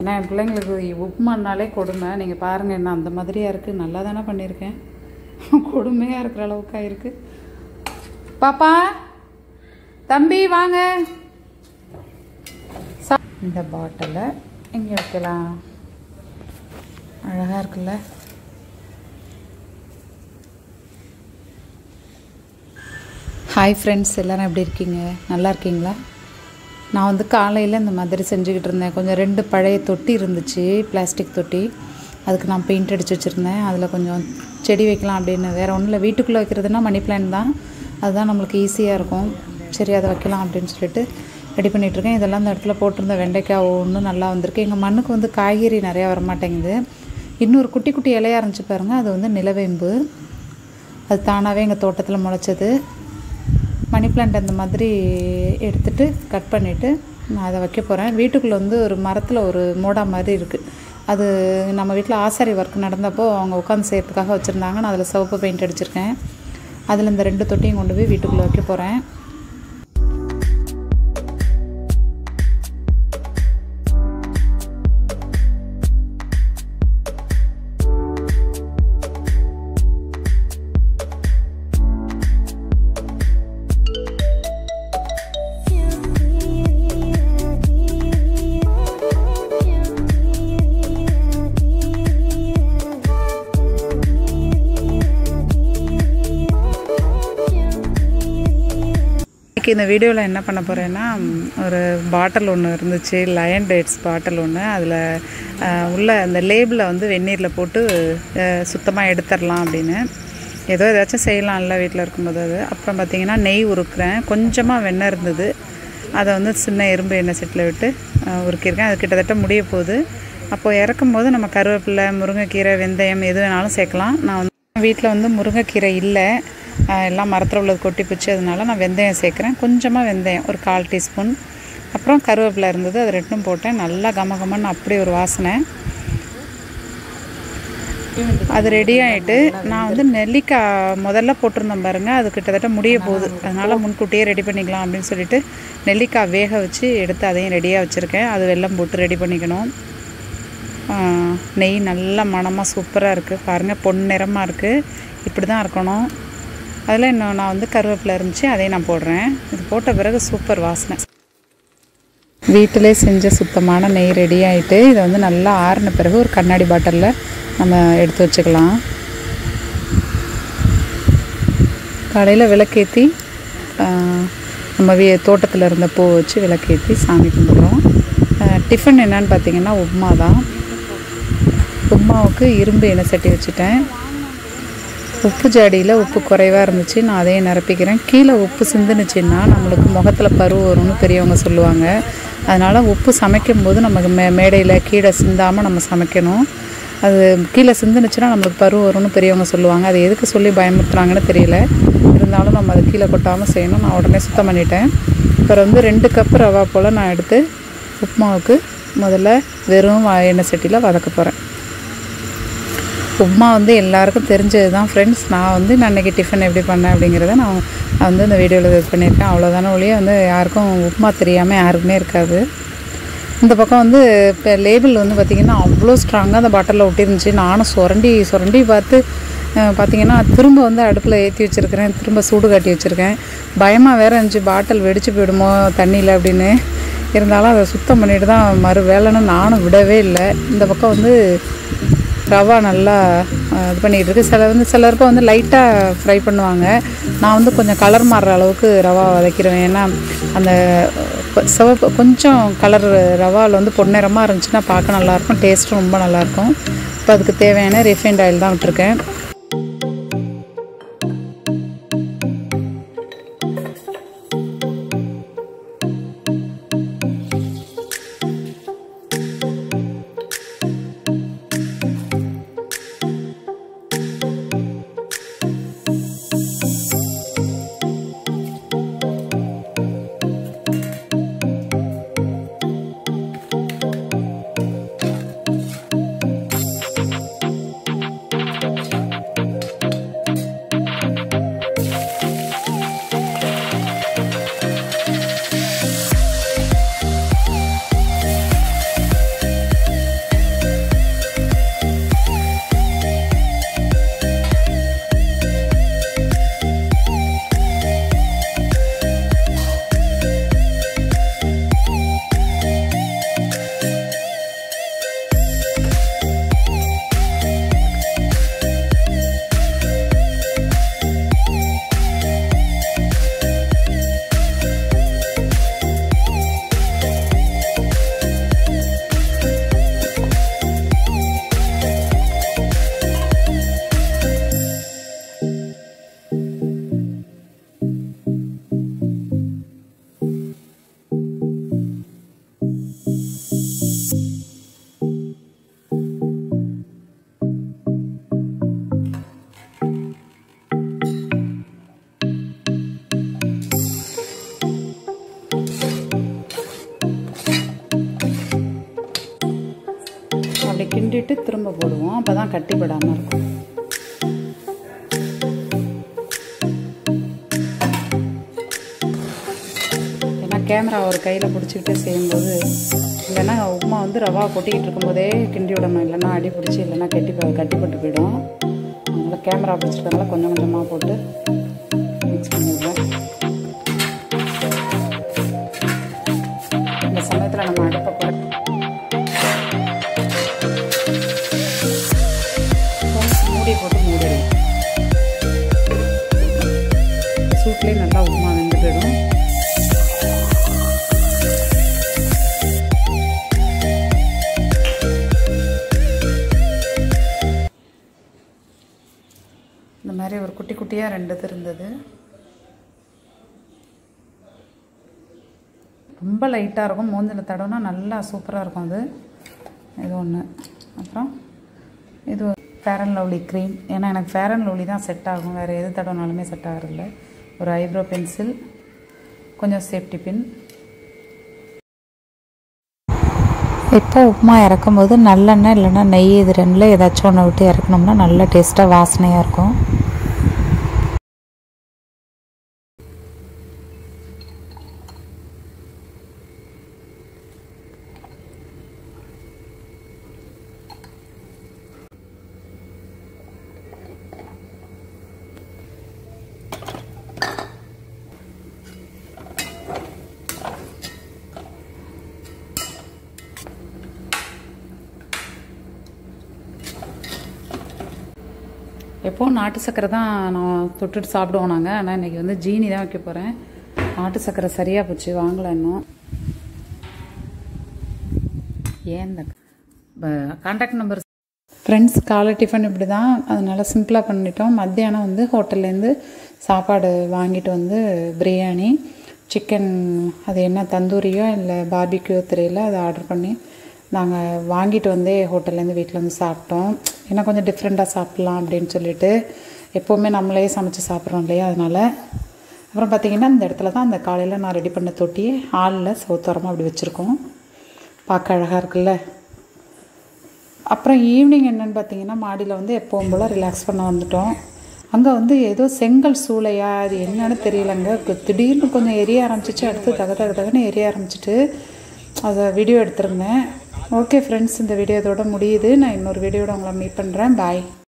ஏன்னா என் பிள்ளைங்களுக்கு உப்புமானாலே கொடுமை நீங்கள் பாருங்கள் என்ன அந்த மாதிரியாக இருக்குது நல்லா தானே பண்ணியிருக்கேன் கொடுமையாக இருக்கிற அளவுக்கு ஆயிருக்கு பாப்பா தம்பி வாங்க சா- இந்த பாட்டிலை எங்கே வைக்கலாம் அழகாக இருக்குல்ல ஹாய் ஃப்ரெண்ட்ஸ் எல்லோரும் எப்படி இருக்கீங்க நல்லா இருக்கீங்களா நான் வந்து காலையில் இந்த மாதிரி செஞ்சுக்கிட்டு இருந்தேன் கொஞ்சம் ரெண்டு பழைய தொட்டி இருந்துச்சு பிளாஸ்டிக் தொட்டி அதுக்கு நான் பெயிண்ட் அடித்து வச்சுருந்தேன் அதில் கொஞ்சம் செடி வைக்கலாம் அப்படின்னு வேறு ஒன்றும் இல்லை வீட்டுக்குள்ளே வைக்கிறதுனா மணி பிளான் தான் அதுதான் நம்மளுக்கு ஈஸியாக இருக்கும் சரி அதை வைக்கலாம் அப்படின்னு சொல்லிட்டு ரெடி பண்ணிகிட்ருக்கேன் இதெல்லாம் இந்த இடத்துல போட்டிருந்த வெண்டைக்காய் ஒன்றும் நல்லா வந்திருக்கு எங்கள் மண்ணுக்கு வந்து காய்கறி நிறையா வரமாட்டேங்குது இன்னொரு குட்டி குட்டி இலையாக இருந்துச்சு பாருங்கள் அது வந்து நிலவேம்பு அது தானாகவே எங்கள் தோட்டத்தில் முளைச்சது மணி பிளான்ட் அந்த மாதிரி எடுத்துட்டு கட் பண்ணிவிட்டு நான் அதை வைக்க போகிறேன் வீட்டுக்குள்ளே வந்து ஒரு மரத்தில் ஒரு மோடா மாதிரி இருக்குது அது நம்ம வீட்டில் ஆசாரி ஒர்க் நடந்தப்போ அவங்க உட்காந்து செய்யறதுக்காக வச்சுருந்தாங்க நான் அதில் சிவப்பு பெயிண்ட் அடிச்சிருக்கேன் அதில் இந்த ரெண்டு தொட்டியும் கொண்டு போய் வீட்டுக்குள்ளே வைக்க போகிறேன் இன்னைக்கு இந்த வீடியோவில் என்ன பண்ண போகிறேன்னா ம், ஒரு பாட்டில் ஒன்று இருந்துச்சு லயன் டேட்ஸ் பாட்டில் ஒன்று அதில் உள்ள அந்த லேபிளை வந்து வெந்நீரில் போட்டு சுத்தமாக எடுத்துடலாம் அப்படின்னு ஏதோ ஏதாச்சும் செய்யலாம்ல வீட்டில் இருக்கும்போது அது அப்புறம் பார்த்தீங்கன்னா நெய் உருக்குறேன் கொஞ்சமாக வெண்ணெய் இருந்தது அதை வந்து சின்ன எறும்பு எண்ணெய் செட்டில் விட்டு அஹ், உருக்கியிருக்கேன் அது கிட்டத்தட்ட முடிய போகுது அப்போது இறக்கும் போது நம்ம கருவேப்பிலை முருங்கைக்கீரை வெந்தயம் எது வேணாலும் சேர்க்கலாம் நான் வந்து வீட்டில் வந்து முருங்கைக்கீரை இல்லை அஹ் எல்லாம் மரத்தில் உள்ளது கொட்டி பிடிச்சி அதனால நான் வெந்தயம் சேர்க்குறேன் கொஞ்சமாக வெந்தயம் ஒரு கால் டீஸ்பூன் அப்புறம் கருவேப்பிலை இருந்தது அது ரெண்டும் போட்டேன் நல்லா கம கமன்னு அப்படி ஒரு வாசனை அது ரெடி ஆகிட்டு நான் வந்து நெல்லிக்காய் முதல்ல போட்டிருந்தேன் பாருங்கள் அது கிட்டத்தட்ட முடிய போகுது அதனால் முன்கூட்டியே ரெடி பண்ணிக்கலாம் அப்படின்னு சொல்லிட்டு நெல்லிக்காய் வேக வச்சு எடுத்து அதையும் ரெடியாக வச்சுருக்கேன் அது வெல்லம் போட்டு ரெடி பண்ணிக்கணும் ஆ, நெய் நல்ல மணமாக சூப்பராக இருக்குது பாருங்கள் பொன்னிறமாக இருக்குது இப்படி தான் இருக்கணும் அதில் இன்னும் நான் வந்து கருவேப்பிலை இருந்துச்சு அதையும் நான் போடுறேன் இது போட்ட பிறகு சூப்பர் வாசனை வீட்டிலே செஞ்ச சுத்தமான நெய் ரெடி ஆகிட்டு இதை வந்து நல்லா ஆறின பிறகு ஒரு கண்ணாடி பாட்டிலில் நம்ம எடுத்து வச்சுக்கலாம் காலையில் விளக்கேற்றி நம்ம வீ தோட்டத்தில் இருந்த பூ வச்சு விளக்கேற்றி சாமி கும்பிட்றோம் டிஃபன் என்னன்னு பார்த்தீங்கன்னா உப்மா தான் உப்மாவுக்கு இரும்பு எண்ணெய் சட்டி வச்சுட்டேன் உப்பு ஜாடியில் உப்பு குறைவாக இருந்துச்சு நான் அதையும் நிரப்பிக்கிறேன் கீழே உப்பு சிந்துனுச்சுன்னா நம்மளுக்கு முகத்தில் பருவு வரும்னு பெரியவங்க சொல்லுவாங்க அதனால் உப்பு சமைக்கும் போது நமக்கு மே மேடையில் கீழே சிந்தாமல் நம்ம சமைக்கணும் அது கீழே சிந்துனுச்சுன்னா நம்மளுக்கு பருவு வரும்னு பெரியவங்க சொல்லுவாங்க அது எதுக்கு சொல்லி பயமுறுத்துறாங்கன்னு தெரியல இருந்தாலும் நம்ம அதை கீழே கொட்டாமல் செய்யணும் நான் உடனே சுத்தம் பண்ணிட்டேன் அப்புறம் வந்து ரெண்டு கப் ரவா போல் நான் எடுத்து உப்புமாவுக்கு முதல்ல வெறும் வா- எண்ணெய் சட்டியில் வதக்க போகிறேன் உப்மா வந்து எல்லாருக்கும் தெரிஞ்சது தான் ஃப்ரெண்ட்ஸ் நான் வந்து நான் அன்றைக்கி டிஃபன் எப்படி பண்ணேன் அப்படிங்கிறத நான் நான் வந்து இந்த வீடியோவில் இது பண்ணியிருக்கேன் அவ்வளோதானே ஒழிய வந்து யாருக்கும் உப்மா தெரியாமல் யாருக்குமே இருக்காது இந்த பக்கம் வந்து இப்போ லேபிள் வந்து பார்த்திங்கன்னா அவ்வளோ ஸ்ட்ராங்காக அந்த பாட்டிலில் ஒட்டிருந்துச்சு நானும் சுரண்டி சுரண்டி பார்த்து அஹ், பார்த்திங்கன்னா திரும்ப வந்து அடுப்பில் ஏற்றி வச்சுருக்கிறேன் திரும்ப சூடு காட்டி வச்சுருக்கேன் பயமாக வேற இருந்துச்சு பாட்டில் வெடிச்சு போயிடுமோ தண்ணியில் அப்படின்னு இருந்தாலும் அதை சுத்தம் பண்ணிட்டு தான் மறு வேலைன்னு நானும் விடவே இல்லை இந்த பக்கம் வந்து ரவா நல்லா அஹ், இது பண்ணிகிட்டு இருக்கு சில வந்து சிலருக்கு வந்து லைட்டாக ஃப்ரை பண்ணுவாங்க நான் வந்து கொஞ்சம் கலர் மாறுற அளவுக்கு ரவா வதக்கிடுவேன் ஏன்னா அந்த அஹ், சிவப்பு கொஞ்சம் கலர் ரவாவில் வந்து பொன்னிறமாக இருந்துச்சுன்னா பார்க்க நல்லாயிருக்கும் டேஸ்ட்டும் ரொம்ப நல்லாயிருக்கும் இப்போ அதுக்கு தேவையான ரிஃபைண்ட் ஆயில் தான் விட்டுருக்கேன் அப்படி கிண்டிட்டு திரும்ப போடுவோம் அப்போ தான் கட்டிப்படாமல் இருக்கும் ஏன்னா கேமரா ஒரு கையில் பிடிச்சிக்கிட்டே செய்யும்போது இல்லைன்னா உப்புமா வந்து ரவா கொட்டிக்கிட்டு இருக்கும்போதே கிண்டி விடணும் இல்லைன்னா அடி பிடிச்சி இல்லைன்னா கட்டி கட்டிப்பட்டு போயிடும் அதனால் கேமரா பிடிச்சிருக்கனால கொஞ்சம் கொஞ்சமாக போட்டு மிக்ஸ் பண்ணிடுவேன் இந்த சமயத்தில் நம்ம அடுப்பை குறை மூடி போட்டு மூடிடுவோம் சூட்லேயே நல்லா உப்புமா வெந்து போயிடும் இந்த மாதிரி ஒரு குட்டி குட்டியாக ரெண்டு இது இருந்தது ரொம்ப லைட்டாக இருக்கும் மூஞ்சில் தடவுனா நல்லா சூப்பராக இருக்கும் அது இது ஒன்று அப்புறம் இது ஃபேர் அண்ட் லவ்லி க்ரீம் ஏன்னா எனக்கு ஃபேர் அண்ட் லவ்லி தான் செட் ஆகும் வேறு எது தடவினாலுமே செட் ஆகிறதில்ல ஒரு ஐப்ரோ பென்சில் கொஞ்சம் சேஃப்டி பின் இப்போ உப்புமா இறக்கும்போது நல்லெண்ணெய் இல்லைன்னா நெய் இது ரெண்டில் ஏதாச்சும் ஒன்று விட்டு இறக்கணும்னா நல்ல டேஸ்ட்டாக வாசனையாக இருக்கும் எப்போவும் நாட்டு சக்கரை தான் நான் தொட்டுட்டு சாப்பிடுவோம் நாங்கள் ஆனால் இன்றைக்கி வந்து ஜீனி தான் வைக்க போகிறேன் நாட்டு சக்கரை சரியாக போச்சு வாங்கலை இன்னும் ஏன் இந்த கான்டாக்ட் நம்பர் ஃப்ரெண்ட்ஸ் காலை டிஃபன் இப்படி தான் அதனால் சிம்பிளாக பண்ணிட்டோம் மத்தியானம் வந்து ஹோட்டல்லேருந்து சாப்பாடு வாங்கிட்டு வந்து பிரியாணி சிக்கன் அது என்ன தந்தூரியோ இல்லை பார்பிக்யூ தெரியல அதை ஆர்டர் பண்ணி நாங்கள் வாங்கிட்டு வந்தே ஹோட்டல்லேருந்து வீட்டில் வந்து சாப்பிட்டோம் ஏன்னா கொஞ்சம் டிஃப்ரெண்ட்டாக சாப்பிட்லாம் அப்படின்னு சொல்லிட்டு எப்போவுமே நம்மளே சமைச்சு சாப்பிட்றோம் இல்லையா அதனால் அப்புறம் பார்த்திங்கன்னா இந்த இடத்துல தான் அந்த காலையில் நான் ரெடி பண்ண தொட்டி ஹாலில் சவுத்தோரமாக அப்படி வச்சுருக்கோம் பார்க்க அழகாக இருக்குல்ல அப்புறம் ஈவினிங் என்னென்னு பார்த்தீங்கன்னா மாடியில் வந்து எப்போவும் போல் ரிலாக்ஸ் பண்ண வந்துட்டோம் அங்கே வந்து ஏதோ செங்கல் சூளையா அது என்னன்னு தெரியலங்க திடீர்னு கொஞ்சம் எரிய ஆரம்பிச்சிச்சு அடுத்து தக தக தகன்னு எரிய ஆரம்பிச்சிட்டு அதை வீடியோ எடுத்திருந்தேன் ஓகே ஃப்ரெண்ட்ஸ் இந்த வீடியோ இதோட முடியுது நான் இன்னொரு வீடியோட உங்களை மீட் பண்ணுறேன் பாய்